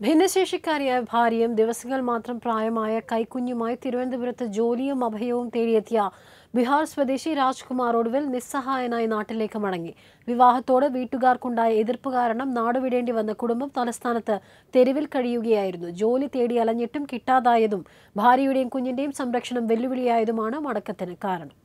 ഭിന്നശേഷിക്കാരിയായ ഭാര്യയും ദിവസങ്ങൾ മാത്രം പ്രായമായ കൈക്കുഞ്ഞുമായി തിരുവനന്തപുരത്ത് ജോലിയും അഭയവും തേടിയെത്തിയ ബീഹാർ സ്വദേശി രാജ്കുമാർ ഒടുവിൽ നിസ്സഹായനായി നാട്ടിലേക്ക് മടങ്ങി വിവാഹത്തോട് വീട്ടുകാർക്കുണ്ടായ എതിർപ്പ് കാരണം നാടുവിടേണ്ടി വന്ന കുടുംബം തലസ്ഥാനത്ത് തെരുവിൽ കഴിയുകയായിരുന്നു ജോലി തേടി അലഞ്ഞിട്ടും കിട്ടാതായതും ഭാര്യയുടെയും കുഞ്ഞിന്റെയും സംരക്ഷണം വെല്ലുവിളിയായതുമാണ് മടക്കത്തിന് കാരണം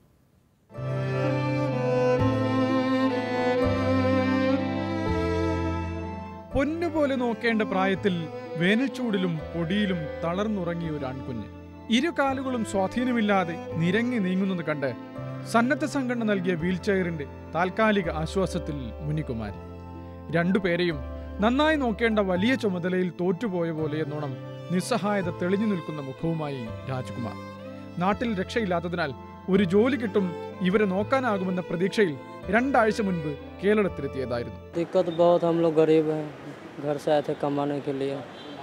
പൊന്നുപോലെ നോക്കേണ്ട പ്രായത്തിൽ വേനൽച്ചൂടിലും പൊടിയിലും തളർന്നുറങ്ങിയ ഒരു ആൺകുഞ്ഞ് ഇരു കാലുകളും സ്വാധീനമില്ലാതെ നിരങ്ങി നീങ്ങുന്നത് കണ്ട് സന്നദ്ധ സംഘടന നൽകിയ വീൽചെയറിന്റെ താൽക്കാലിക ആശ്വാസത്തിൽ മുനികുമാരി രണ്ടുപേരെയും നന്നായി നോക്കേണ്ട വലിയ ചുമതലയിൽ തോറ്റുപോയ പോലെ എന്നോണം നിസ്സഹായത തെളിഞ്ഞു നിൽക്കുന്ന മുഖവുമായി രാജ്കുമാർ നാട്ടിൽ രക്ഷയില്ലാത്തതിനാൽ ഒരു ജോലി കിട്ടും ഇവരെ നോക്കാനാകുമെന്ന പ്രതീക്ഷയിൽ രണ്ടാഴ്ച മുൻപ് കേരളത്തിലെത്തിയതായിരുന്നു दिक्कत बहुत हम लोग गरीब हैं घर से आए थे कमाने के लिए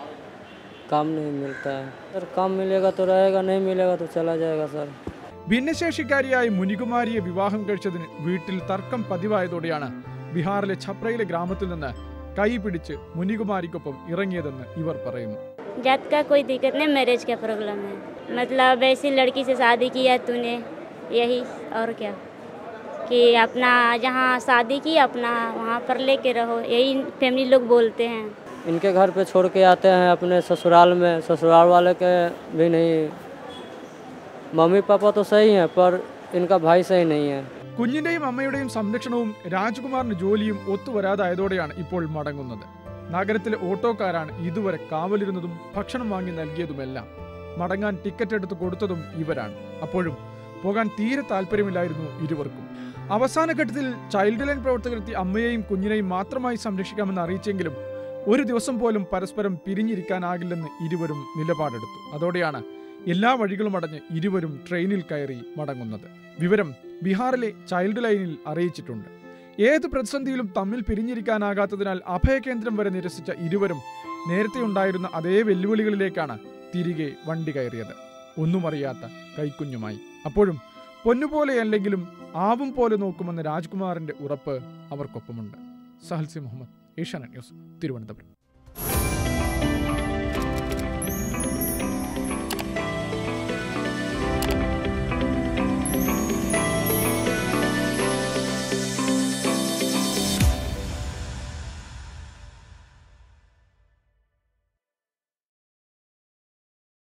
काम नहीं मिलता है सर काम मिलेगा तो रहेगा नहीं मिलेगा तो चला जाएगा सर ഭിന്നശേഷിക്കാരിയായ മുനികുമാരിയെ വിവാഹം കഴിച്ചതിന് വീട്ടിൽ തർക്കം പതിവായതോടെയാണ് ബീഹാറിലെ ഛപ്രയിലെ ഗ്രാമത്തിൽ നിന്ന് കൈ പിടിച്ച് മുനികുമാരിക്കൊപ്പം ഇറങ്ങിയതെന്ന് ഇവർ പറയുന്നു जात का कोई दिक्कत नहीं मैरिज का प्रॉब्लम है मतलब ऐसी लड़की से शादी किया तूने यही और क्या कि अपना जहाँ शादी की अपना वहाँ पर लेके रहो यही फैमिली लोग बोलते हैं इनके घर पे छोड़ के आते हैं अपने ससुराल में ससुराल वाले के भी नहीं मम्मी पापा तो सही हैं पर इनका भाई सही नहीं है കുഞ്ഞിന്റെയും അമ്മയുടെയും സംരക്ഷണവും രാജ്കുമാറിന് ജോലിയും ഒത്തുവരാതായതോടെയാണ് ഇപ്പോൾ മടങ്ങുന്നത് നഗരത്തിലെ ഓട്ടോക്കാരാണ് ഇതുവരെ കാവലിരുന്നതും ഭക്ഷണം വാങ്ങി നൽകിയതുമെല്ലാം മടങ്ങാൻ ടിക്കറ്റ് എടുത്ത് കൊടുത്തതും ഇവരാണ് അപ്പോഴും പോകാൻ തീരെ താല്പര്യമില്ലായിരുന്നു ഇരുവർക്കും അവസാന ഘട്ടത്തിൽ ചൈൽഡ് ലൈൻ പ്രവർത്തകരെത്തി അമ്മയെയും കുഞ്ഞിനെയും മാത്രമായി സംരക്ഷിക്കാമെന്ന് അറിയിച്ചെങ്കിലും ഒരു ദിവസം പോലും പരസ്പരം പിരിഞ്ഞിരിക്കാനാകില്ലെന്ന് ഇരുവരും നിലപാടെടുത്തു അതോടെയാണ് എല്ലാ വഴികളും അടഞ്ഞ് ഇരുവരും ട്രെയിനിൽ കയറി മടങ്ങുന്നത് വിവരം ബീഹാറിലെ ചൈൽഡ് ലൈനിൽ അറിയിച്ചിട്ടുണ്ട് ഏത് പ്രതിസന്ധിയിലും തമ്മിൽ പിരിഞ്ഞിരിക്കാനാകാത്തതിനാൽ അഭയകേന്ദ്രം വരെ നിരസിച്ച ഇരുവരും നേരത്തെ ഉണ്ടായിരുന്ന അതേ വെല്ലുവിളികളിലേക്കാണ് തിരികെ വണ്ടി കയറിയത് ഒന്നും അറിയാത്ത കൈക്കുഞ്ഞുമായി അപ്പോഴും പൊന്നുപോലെയല്ലെങ്കിലും ആവും പോലെ നോക്കുമെന്ന രാജ്കുമാറിന്റെ ഉറപ്പ് അവർക്കൊപ്പമുണ്ട് സഹൽസി മുഹമ്മദ് ഏഷ്യാനെറ്റ് ന്യൂസ് തിരുവനന്തപുരം